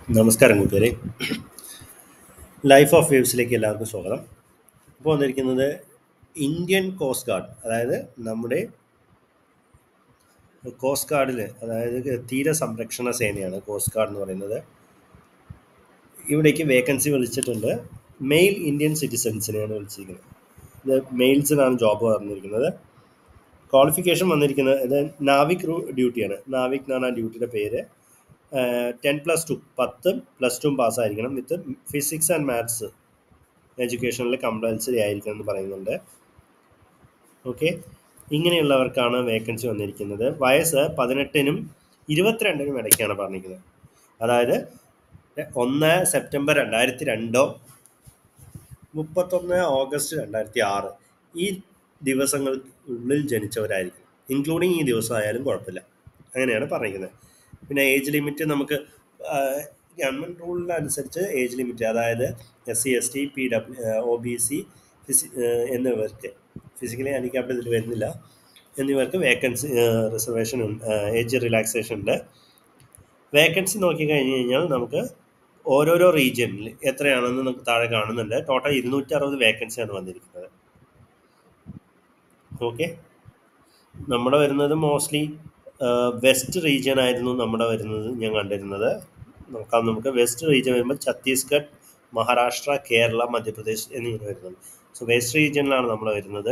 നമസ്കാരം കൂട്ടുകാരെ life of വേവ്സിലേക്ക് എല്ലാവർക്കും സ്വാഗതം ഇപ്പോൾ വന്നിരിക്കുന്നത് ഇന്ത്യൻ കോസ്റ്റ് ഗാർഡ് അതായത് നമ്മുടെ കോസ്റ്റ് ഗാർഡിൽ അതായത് തീര സംരക്ഷണ സേനയാണ് കോസ്റ്റ് ഗാർഡ് എന്ന് പറയുന്നത് ഇവിടേക്ക് വേക്കൻസി വിളിച്ചിട്ടുണ്ട് മെയിൽ ഇന്ത്യൻ സിറ്റിസൺസിനെയാണ് വിളിച്ചിരിക്കുന്നത് ഇത് മെയിൽസിനാണ് ജോബ് പറഞ്ഞിരിക്കുന്നത് ക്വാളിഫിക്കേഷൻ വന്നിരിക്കുന്നത് ഇത് നാവിക് ഡ്യൂട്ടിയാണ് നാവിക് എന്നാണ് ആ ഡ്യൂട്ടിയുടെ പേര് ടെൻ പ്ലസ് ടു പത്തും പ്ലസ് ടും പാസ്സായിരിക്കണം വിത്ത് ഫിസിക്സ് ആൻഡ് മാത്സ് എഡ്യൂക്കേഷനിൽ കമ്പൽസറി ആയിരിക്കണം എന്ന് പറയുന്നുണ്ട് ഓക്കെ ഇങ്ങനെയുള്ളവർക്കാണ് വേക്കൻസി വന്നിരിക്കുന്നത് വയസ്സ് പതിനെട്ടിനും ഇരുപത്തിരണ്ടിനും ഇടയ്ക്കാണ് പറഞ്ഞിരിക്കുന്നത് അതായത് ഒന്ന് സെപ്റ്റംബർ രണ്ടായിരത്തി രണ്ടോ മുപ്പത്തൊന്ന് ഓഗസ്റ്റ് രണ്ടായിരത്തി ആറ് ഈ ദിവസങ്ങൾക്കുള്ളിൽ ജനിച്ചവരായിരിക്കും ഇൻക്ലൂഡിങ് ഈ ദിവസമായാലും കുഴപ്പമില്ല അങ്ങനെയാണ് പറഞ്ഞിരിക്കുന്നത് പിന്നെ ഏജ് ലിമിറ്റ് നമുക്ക് ഗവൺമെൻറ് റൂളിനനുസരിച്ച് ഏജ് ലിമിറ്റ് അതായത് S C S T P W O B C ഫിസി എന്നിവർക്ക് ഫിസിക്കലി ഹാൻഡിക്യാപ്ഡ് ഇതിൽ വരുന്നില്ല എന്നിവർക്ക് വേക്കൻസി റിസർവേഷൻ ഏജ് റിലാക്സേഷൻ ഉണ്ട് വേക്കൻസി നോക്കിക്കഴിഞ്ഞ് കഴിഞ്ഞാൽ നമുക്ക് ഓരോരോ റീജിയനിൽ എത്രയാണെന്ന് നമുക്ക് താഴെ കാണുന്നുണ്ട് ടോട്ടൽ ഇരുന്നൂറ്റി അറുപത് വേക്കൻസിയാണ് വന്നിരിക്കുന്നത് ഓക്കെ നമ്മുടെ വരുന്നത് മോസ്റ്റ്ലി വെസ്റ്റ് റീജിയൻ ആയിരുന്നു നമ്മുടെ വരുന്നത് ഞാൻ കണ്ടിരുന്നത് നോക്കാം നമുക്ക് വെസ്റ്റ് റീജിയൻ വരുമ്പോൾ ഛത്തീസ്ഗഡ് മഹാരാഷ്ട്ര കേരള മധ്യപ്രദേശ് എന്നിങ്ങനെ വരുന്നത് സോ വെസ്റ്റ് റീജിയനിലാണ് നമ്മൾ വരുന്നത്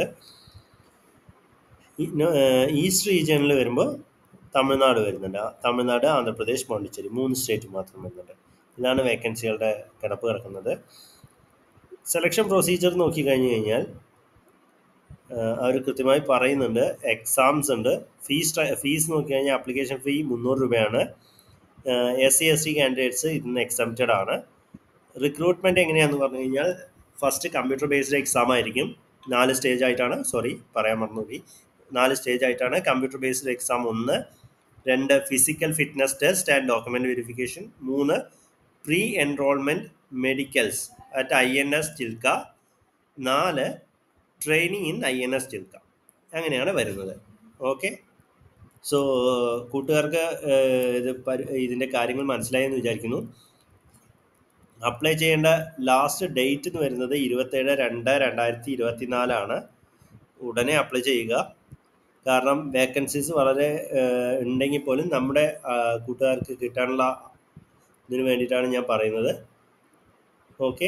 ഈസ്റ്റ് റീജിയനിൽ വരുമ്പോൾ തമിഴ്നാട് വരുന്നുണ്ട് തമിഴ്നാട് ആന്ധ്രാപ്രദേശ് പോണ്ടിച്ചേരി മൂന്ന് സ്റ്റേറ്റ് മാത്രം വരുന്നുണ്ട് ഇതാണ് വേക്കൻസികളുടെ കിടപ്പ് കിടക്കുന്നത് സെലക്ഷൻ പ്രൊസീജിയർ നോക്കിക്കഴിഞ്ഞ് കഴിഞ്ഞാൽ അവർ കൃത്യമായി പറയുന്നുണ്ട് എക്സാംസ് ഉണ്ട് ഫീസ് ഫീസ് നോക്കി കഴിഞ്ഞാൽ ആപ്ലിക്കേഷൻ ഫീ മുന്നൂറ് രൂപയാണ് S C S T candidates ഇതിന് എക്സംപ്റ്റഡ് ആണ് റിക്രൂട്ട്മെൻറ്റ് എങ്ങനെയാണെന്ന് പറഞ്ഞു കഴിഞ്ഞാൽ ഫസ്റ്റ് കമ്പ്യൂട്ടർ ബേസ്ഡ് എക്സാം ആയിരിക്കും നാല് സ്റ്റേജ് ആയിട്ടാണ് സോറി പറയാൻ മറന്നുപോയി നാല് സ്റ്റേജ് ആയിട്ടാണ് കമ്പ്യൂട്ടർ ബേസ്ഡ് എക്സാം ഒന്ന് രണ്ട് physical fitness test and document verification മൂന്ന് pre enrolment medicals at I N S Chilka നാല് training in I N S Chilka അങ്ങനെയാണ് വരുന്നത് ഓക്കെ സോ കൂട്ടുകാർക്ക് ഇത് ഇതിൻ്റെ കാര്യങ്ങൾ മനസ്സിലായെന്ന് വിചാരിക്കുന്നു അപ്ലൈ ചെയ്യേണ്ട ലാസ്റ്റ് ഡേറ്റ് എന്ന് വരുന്നത് ഇരുപത്തേഴ് രണ്ട് രണ്ടായിരത്തി ഇരുപത്തി നാലാണ് ഉടനെ അപ്ലൈ ചെയ്യുക കാരണം വേക്കൻസീസ് വളരെ ഉണ്ടെങ്കിൽ പോലും നമ്മുടെ കൂട്ടുകാർക്ക് കിട്ടാനുള്ള ഇതിന് വേണ്ടിയിട്ടാണ് ഞാൻ പറയുന്നത് ഓക്കെ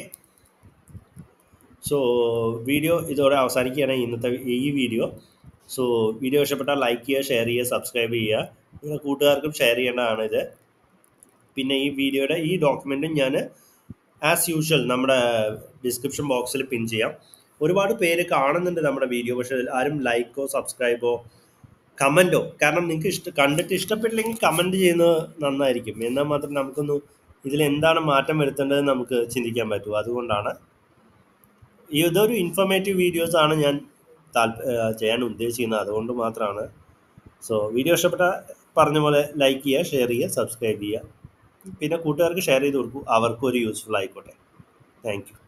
സോ വീഡിയോ ഇതോടെ അവസാനിക്കുകയാണ് ഇന്നത്തെ ഈ വീഡിയോ സോ വീഡിയോ ഇഷ്ടപ്പെട്ടാൽ ലൈക്ക് ചെയ്യുക ഷെയർ ചെയ്യുക സബ്സ്ക്രൈബ് ചെയ്യുക നിങ്ങളുടെ കൂട്ടുകാർക്കും ഷെയർ ചെയ്യേണ്ടതാണ് ഇത് പിന്നെ ഈ വീഡിയോയുടെ ഈ ഡോക്യുമെൻറ്റും ഞാൻ ആസ് യൂഷ്വൽ നമ്മുടെ ഡിസ്ക്രിപ്ഷൻ ബോക്സിൽ പിൻ ചെയ്യാം ഒരുപാട് പേര് കാണുന്നുണ്ട് നമ്മുടെ വീഡിയോ പക്ഷേ ആരും ലൈക്കോ സബ്സ്ക്രൈബോ കമൻറ്റോ കാരണം നിങ്ങൾക്ക് ഇഷ്ട കണ്ടിട്ട് ഇഷ്ടപ്പെട്ടില്ലെങ്കിൽ കമൻറ്റ് ചെയ്യുന്നത് നന്നായിരിക്കും എന്നാൽ മാത്രം നമുക്കൊന്ന് ഇതിൽ എന്താണ് മാറ്റം വരുത്തേണ്ടത് നമുക്ക് ചിന്തിക്കാൻ പറ്റൂ അതുകൊണ്ടാണ് ഇതൊരു ഇൻഫർമേറ്റീവ് വീഡിയോസ് ആണ് ഞാൻ താല്പ ചെയ്യാൻ ഉദ്ദേശിക്കുന്നത് അതുകൊണ്ട് മാത്രമാണ് സോ വീഡിയോ ഇഷ്ടപ്പെട്ട പറഞ്ഞ പോലെ ലൈക്ക് ചെയ്യുക ഷെയർ ചെയ്യുക സബ്സ്ക്രൈബ് ചെയ്യുക പിന്നെ കൂട്ടുകാർക്ക് ഷെയർ ചെയ്ത് കൊടുക്കൂ അവർക്കും ഒരു യൂസ്ഫുൾ ആയിക്കോട്ടെ താങ്ക് യു